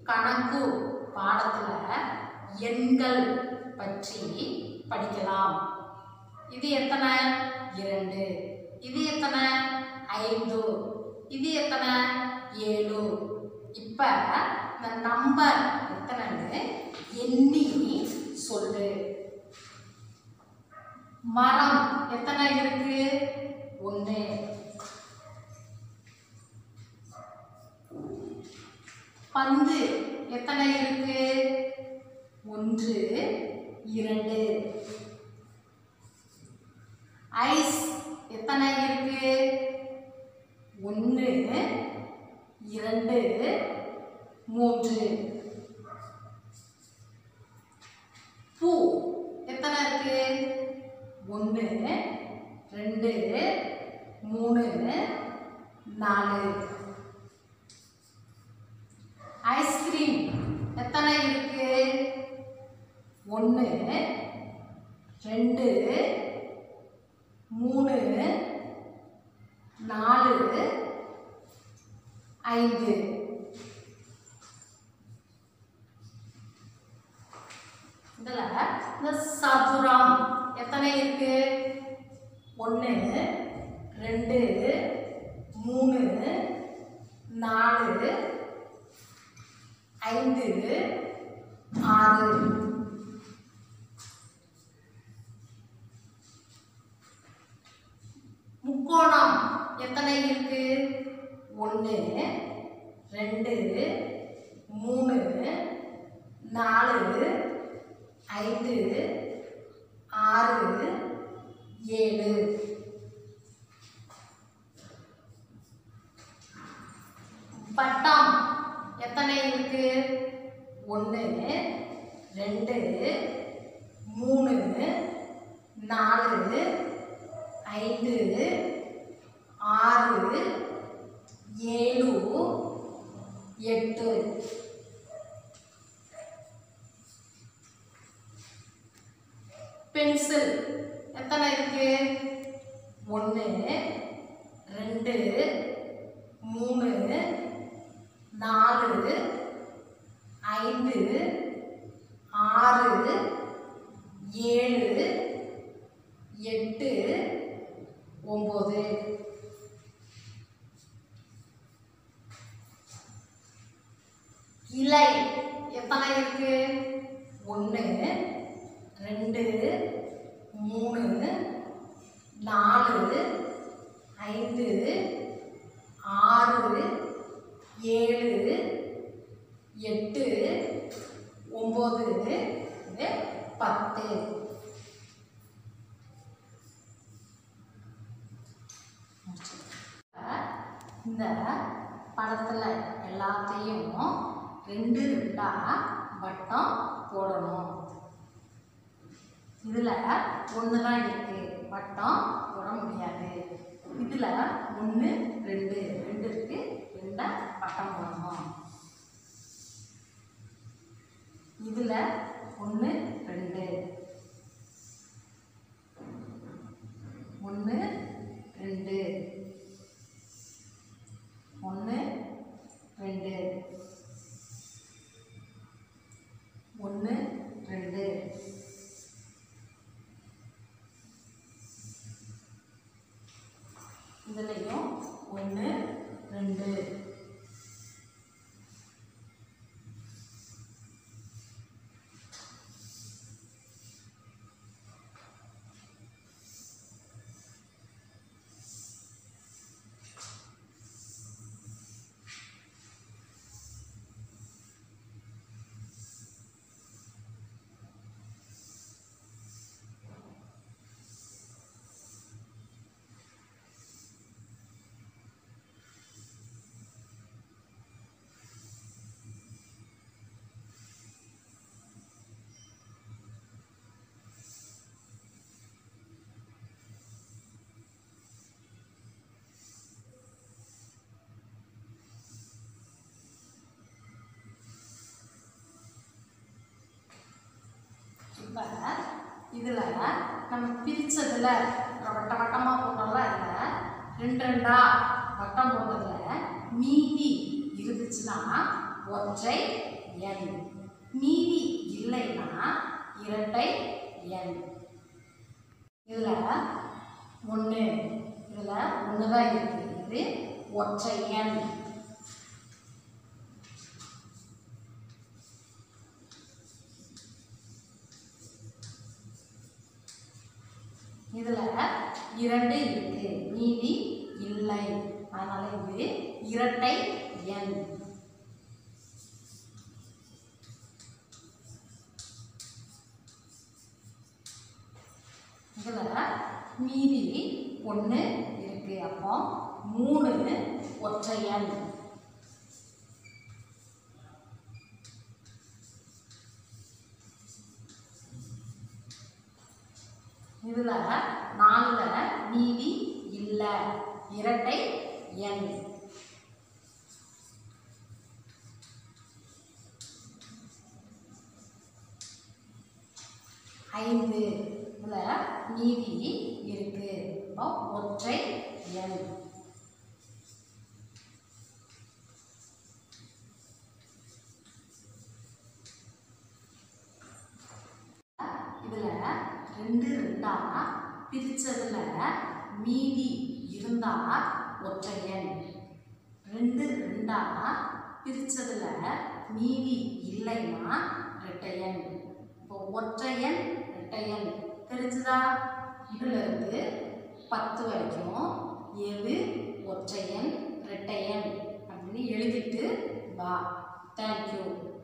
கணக்கு பாடத்துல எண்கள் பற்றி படிக்கலாம் இது எத்தனை இரண்டு இது எத்தனை ஐந்து இது எத்தனை ஏழு இப்ப இந்த நம்பர் எத்தனைன்னு எண்ணி சொல்லு மரம் எத்தனை இருக்கு ஒன்று பந்து எத்தனை இருக்கு ஒன்று இரண்டு ஐஸ் எத்தனை இருக்கு ஒன்று இரண்டு மூன்று பூ எத்தனை இருக்கு ஒன்று ரெண்டு மூணு நாலு ஐஸ்கிரீம் எத்தனை இருக்கு ஒன்று ரெண்டு மூணு நாலு ஐந்து இதுல இந்த சதுரம் எத்தனை இருக்கு ஒன்று ரெண்டு மூணு நாலு ஐந்து ஆறு முக்கோணம் எத்தனை இருக்கு ஒன்று ரெண்டு மூணு நாலு ஐந்து ஆறு ஏழு வட்டம் எத்தனை இருக்கு ஒன்று ரெண்டு மூணு நாலு ஐந்து ஆறு ஏழு எட்டு பென்சில் எத்தனை இருக்கு ஒன்று ரெண்டு மூணு நாலு ஐந்து ஆறு ஏழு எட்டு ஒம்பது இலை எத்தனை இருக்கு ஒன்று ரெண்டு மூணு நாலு ஐந்து ஆறு ஏழு எட்டு ஒம்பது இது பத்து இந்த படத்தில் எல்லாத்தையும் ரெண்டு ரெண்டா வட்டம் போடணும் இதில் ஒன்று தான் இருக்கு வட்டம் போட முடியாது இதில் ஒன்று ரெண்டு ரெண்டு இருக்கு ரெண்டை வட்டம் போடணும் இதில் ஒன்று ரெண்டு ஒன்று ரெண்டு ஒன்று ரெண்டு ஒன்று ரெண்டு இதுலேயும் ஒன்று ரெண்டு இப்போ இதில் நம்ம பிரித்ததில் வட்ட வட்டமாக போட்டோம்ல இதில் ரெண்டு ரெண்டா வட்டம் போட்டதில் மீதி இருந்துச்சுன்னா ஒற்றை எண் மீதி இல்லைன்னா இரட்டை எண் இதில் ஒன்று இதில் ஒன்று தான் இருக்குது இது ஒற்றை எண் இதில் இரண்டு இருக்கு மீதி இல்லை அதனால இது இரட்டை எண் இதில் மீதி ஒன்று இருக்கு அப்போ மூணு ஒற்றை எண் இதில் நாலில் மீதி இல்லை இரட்டை எண் ஐந்து இதில் மீதி இருக்கு அப்போ ஒற்றை எண் இதில் ரெண்டு ரெண்டா பிரிச்சதில் மீதி இருந்தால் ஒற்றை எண் ரெண்டு ரெண்டா பிரிச்சதில் மீதி இல்லைன்னா ரெட்டை எண் இப்போ ஒற்றை எண் ரெட்டை எண் தெரிஞ்சுதா இதுல இருந்து பத்து வரைக்கும் எது ஒற்றை எண் ரெட்டை எண் அப்படின்னு எழுதிட்டு வா தேங்க்யூ